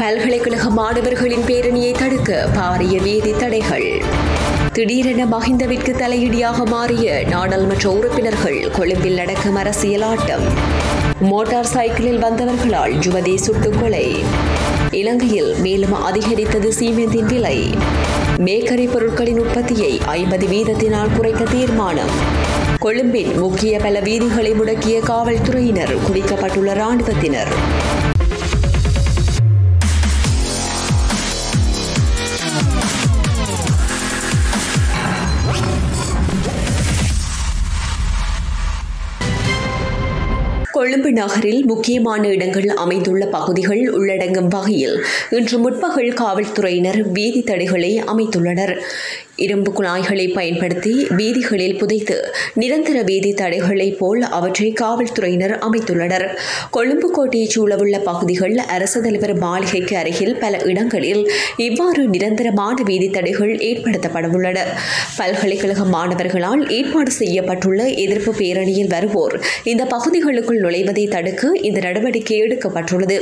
பல்கலைக்கழக மாணவர்களின் பேரணியை தடுக்க பாரிய வீதி தடைகள் திடீரென மஹிந்தவிற்கு தலையிடியாக மாறிய நாடாளுமன்ற உறுப்பினர்கள் கொழும்பில் நடக்கும் அரசியல் ஆட்டம் மோட்டார் சைக்கிளில் வந்தவர்களால் யுவதி சுட்டுக்கொலை இலங்கையில் மேலும் அதிகரித்தது சீமெந்தின் விலை பேக்கரி பொருட்களின் உற்பத்தியை ஐம்பது வீதத்தினால் குறைக்க தீர்மானம் கொழும்பின் முக்கிய பல வீதிகளை முடக்கிய காவல்துறையினர் குவிக்கப்பட்டுள்ள ராணுவத்தினர் கொழும்பு நகரில் முக்கியமான இடங்கள் அமைந்துள்ள பகுதிகள் உள்ளடங்கும் வகையில் இன்று முற்பகல் காவல்துறையினர் வீதி தடைகளை அமைத்துள்ளனர் இரும்பு குழாய்களை பயன்படுத்தி வீதிகளில் புதைத்து நிரந்தர வீதி தடைகளைப் போல் அவற்றை காவல்துறையினர் அமைத்துள்ளனர் கொழும்பு கோட்டையைச் சூழவுள்ள பகுதிகள் அரசு தலைவர் மாளிகைக்கு அருகில் பல இடங்களில் இவ்வாறு நிரந்தரமான வீதி தடைகள் ஏற்படுத்தப்படவுள்ளன பல்கலைக்கழக மாணவர்களால் ஏற்பாடு செய்யப்பட்டுள்ள எதிர்ப்பு பேரணியில் வருவோர் இந்த பகுதிகளுக்குள் நுழைவதை தடுக்க இந்த நடவடிக்கை எடுக்கப்பட்டுள்ளது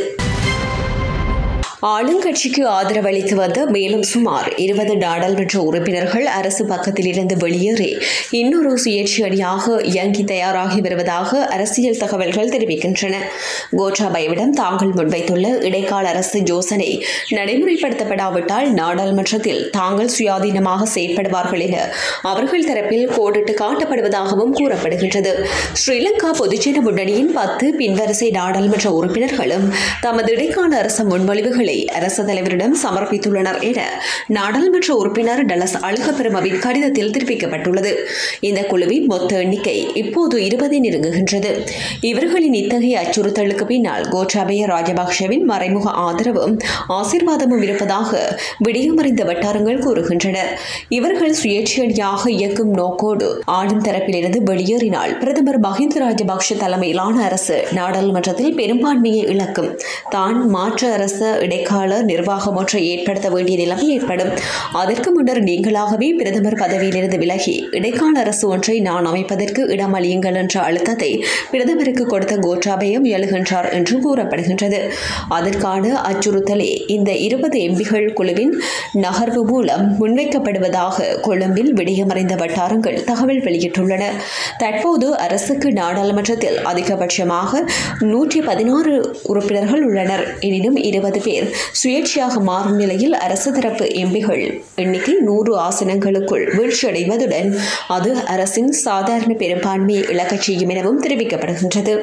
ஆளுங்கட்சிக்கு ஆதரவளித்து வந்த மேலும் சுமார் இருபது நாடாளுமன்ற உறுப்பினர்கள் அரசு பக்கத்தில் இருந்து வெளியேறி இன்னொரு சுயேட்சை அணியாக இயங்கி தயாராகி வருவதாக அரசியல் தகவல்கள் தெரிவிக்கின்றன கோட்டாபயவிடம் தாங்கள் முன்வைத்துள்ள இடைக்கால அரசு யோசனை நடைமுறைப்படுத்தப்படாவிட்டால் நாடாளுமன்றத்தில் தாங்கள் சுயாதீனமாக செயற்படுவார்கள் என அவர்கள் தரப்பில் கோடிட்டு காட்டப்படுவதாகவும் கூறப்படுகின்றது ஸ்ரீலங்கா பொதுஜன முன்னணியின் பத்து பின்வரிசை நாடாளுமன்ற உறுப்பினர்களும் தமது இடைக்கால அரசு முன்மொழிவுகளை அரசு தலைவரிடம் சமர்ப்பித்துள்ளனர் என நாடாளுமன்ற உறுப்பினர் டலஸ் அழுகப்பெருமவின் கடிதத்தில் தெரிவிக்கப்பட்டுள்ளது இந்த குழுவின் மொத்த எண்ணிக்கை இப்போது இருபதை நெருங்குகின்றது இவர்களின் இத்தகைய அச்சுறுத்தலுக்கு பின்னால் கோட்டாபய ராஜபக்ஷவின் மறைமுக ஆதரவும் ஆசீர்வாதமும் இருப்பதாக விடியமறிந்த வட்டாரங்கள் கூறுகின்றன இவர்கள் சுயேட்சையாக இயக்கும் நோக்கோடு ஆளும் தரப்பிலிருந்து வெளியேறினால் பிரதமர் மஹிந்த ராஜபக்ஷ தலைமையிலான அரசு நாடாளுமன்றத்தில் பெரும்பான்மையை இழக்கும் தான் மாற்று அரசு இடைக்கால நிர்வாகம் ஒன்றை ஏற்படுத்த வேண்டிய நிலைமை ஏற்படும் அதற்கு முன்னர் நீங்களாகவே பிரதமர் பதவியிலிருந்து விலகி இடைக்கால அரசு ஒன்றை நான் அமைப்பதற்கு இடம் அளியுங்கள் என்ற அழுத்தத்தை பிரதமருக்கு கொடுத்த கோட்டாபயம் எழுகின்றார் என்று கூறப்படுகின்றது அதற்கான அச்சுறுத்தலே இந்த இருபது எம்பிகள் குழுவின் நகர்வு மூலம் முன்வைக்கப்படுவதாக கொழும்பில் விடியமறைந்த வட்டாரங்கள் தகவல் வெளியிட்டுள்ளன தற்போது அரசுக்கு நாடாளுமன்றத்தில் அதிகபட்சமாக நூற்றி பதினாறு உறுப்பினர்கள் உள்ளனர் எனினும் இருபது பேர் சுயேட்சையாக மாறும் நிலையில் அரசு தரப்பு எம்பிகள் எண்ணிக்கை நூறு ஆசனங்களுக்குள் வீழ்ச்சியடைவதுடன் அது அரசின் சாதாரண பெரும்பான்மையை இழக்கச் செய்யும் எனவும் தெரிவிக்கப்படுகின்றது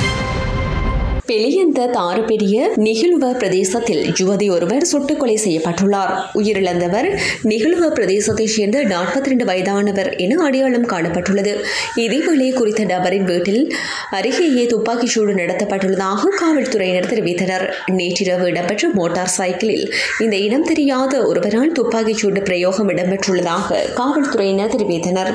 பெலியந்த தாறுபெரிய நிகழ்வ பிரதேசத்தில் யுவதி ஒருவர் சுட்டுக் கொலை செய்யப்பட்டுள்ளார் உயிரிழந்தவர் நிகழ்வ பிரதேசத்தைச் சேர்ந்த நாற்பத்தி ரெண்டு வயதானவர் என அடையாளம் காணப்பட்டுள்ளது இதேவேளை குறித்த நபரின் வீட்டில் அருகேயே துப்பாக்கிச் சூடு நடத்தப்பட்டுள்ளதாக காவல்துறையினர் தெரிவித்தனர் நேற்றிரவு இடம்பெற்ற மோட்டார் சைக்கிளில் இந்த இனம் தெரியாத ஒருவரால் துப்பாக்கிச் சூடு பிரயோகம் இடம்பெற்றுள்ளதாக காவல்துறையினர் தெரிவித்தனர்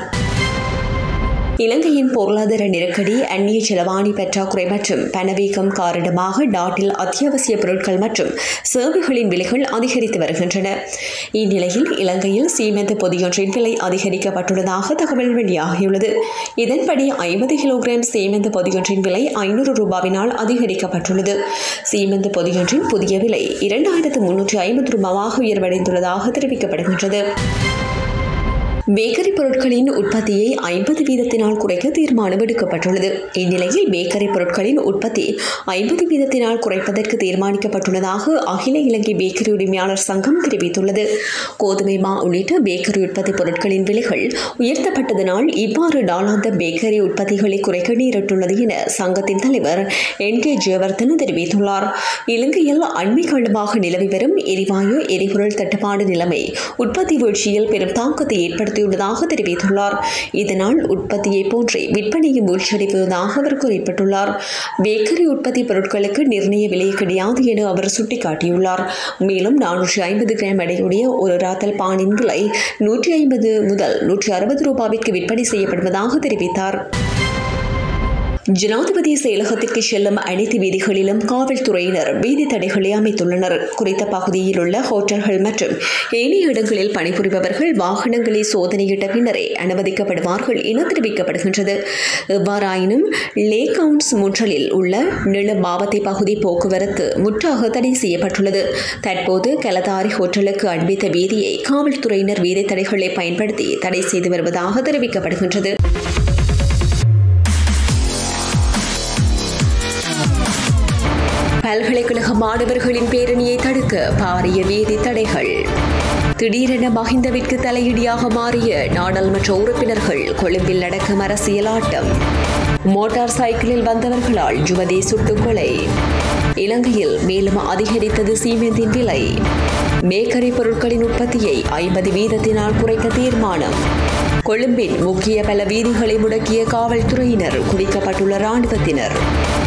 இலங்கையின் பொருளாதார நெருக்கடி அந்நிய செலவாணி பற்றாக்குறை மற்றும் பணவீக்கம் காரணமாக நாட்டில் அத்தியாவசிய பொருட்கள் மற்றும் சேவைகளின் விலைகள் அதிகரித்து வருகின்றன இந்நிலையில் இலங்கையில் சீமெந்து பொதியொன்றின் விலை அதிகரிக்கப்பட்டுள்ளதாக தகவல் வெளியாகியுள்ளது இதன்படி ஐம்பது கிலோகிராம் சீமெந்து பொதியொன்றின் விலை ஐநூறு ரூபாவினால் அதிகரிக்கப்பட்டுள்ளது சீமெந்து பொதியொன்றின் புதிய விலை இரண்டாயிரத்து முன்னூற்றி ஐம்பது ரூபாவாக உயர்வடைந்துள்ளதாக தெரிவிக்கப்படுகின்றது பேக்கரி பொருட்களின் உற்பத்தியை ஐம்பது வீதத்தினால் குறைக்க தீர்மானம் எடுக்கப்பட்டுள்ளது இந்நிலையில் பேக்கரி பொருட்களின் உற்பத்தி ஐம்பது வீதத்தினால் குறைப்பதற்கு தீர்மானிக்கப்பட்டுள்ளதாக அகில இலங்கை பேக்கரி உரிமையாளர் சங்கம் தெரிவித்துள்ளது கோதுமை மா உள்ளிட்ட பேக்கரி உற்பத்தி பொருட்களின் விலைகள் உயர்த்தப்பட்டதனால் இவ்வாறு நாளாந்த பேக்கரி உற்பத்திகளை குறைக்க நேரிட்டுள்ளது என சங்கத்தின் தலைவர் என் கே ஜெயவர்தன தெரிவித்துள்ளார் இலங்கையில் அண்மை காலமாக நிலவி வரும் எரிவாயு எரிபொருள் தட்டுப்பாடு நிலைமை உற்பத்தி வீழ்ச்சியில் பெரும் தாக்கத்தை ஏற்படுத்தி உயர்த்தியுள்ளதாக தெரிவித்துள்ளார் இதனால் உற்பத்தியை போன்றே விற்பனையும் வீழ்ச்சியடைவதாக அவர் குறிப்பிட்டுள்ளார் பேக்கரி உற்பத்தி பொருட்களுக்கு நிர்ணய விலை கிடையாது என அவர் சுட்டிக்காட்டியுள்ளார் மேலும் நானூற்றி ஐம்பது கிராம் எடையுடைய ஒரு ராத்தல் பானின் விலை நூற்றி ஐம்பது முதல் நூற்றி அறுபது ரூபாய்க்கு விற்பனை செய்யப்படுவதாக தெரிவித்தார் ஜனாதிபதி செயலகத்திற்கு செல்லும் அனைத்து வீதிகளிலும் காவல்துறையினர் வீதி தடைகளை அமைத்துள்ளனர் குறித்த பகுதியில் உள்ள ஹோட்டல்கள் மற்றும் ஏனைய இடங்களில் பணிபுரிபவர்கள் வாகனங்களை சோதனையிட்ட பின்னரே அனுமதிக்கப்படுவார்கள் என தெரிவிக்கப்படுகின்றது எவ்வாறாயினும் லே கவுண்ட்ஸ் முற்றலில் உள்ள நில மாவத்தை பகுதி போக்குவரத்து முற்றாக தடை செய்யப்பட்டுள்ளது தற்போது கலதாரி ஹோட்டலுக்கு அண்பித்த வீதியை காவல்துறையினர் வீதி தடைகளை பயன்படுத்தி தடை செய்து வருவதாக தெரிவிக்கப்படுகின்றது பல்கலைக்கழக மாணவர்களின் பேரணியை தடுக்க பாரிய வீதி தடைகள் திடீரென மஹிந்தவிற்கு தலையிடியாக மாறிய நாடாளுமன்ற உறுப்பினர்கள் கொழும்பில் நடக்கும் அரசியல் ஆட்டம் மோட்டார் சைக்கிளில் வந்தவர்களால் யுவதி சுட்டுக்கொலை இலங்கையில் மேலும் அதிகரித்தது சீமெந்தின் விலை மேக்கரி பொருட்களின் உற்பத்தியை ஐம்பது வீதத்தினால் குறைக்க தீர்மானம் கொழும்பின் முக்கிய பல வீதிகளை முடக்கிய காவல்துறையினர் குவிக்கப்பட்டுள்ள ராணுவத்தினர்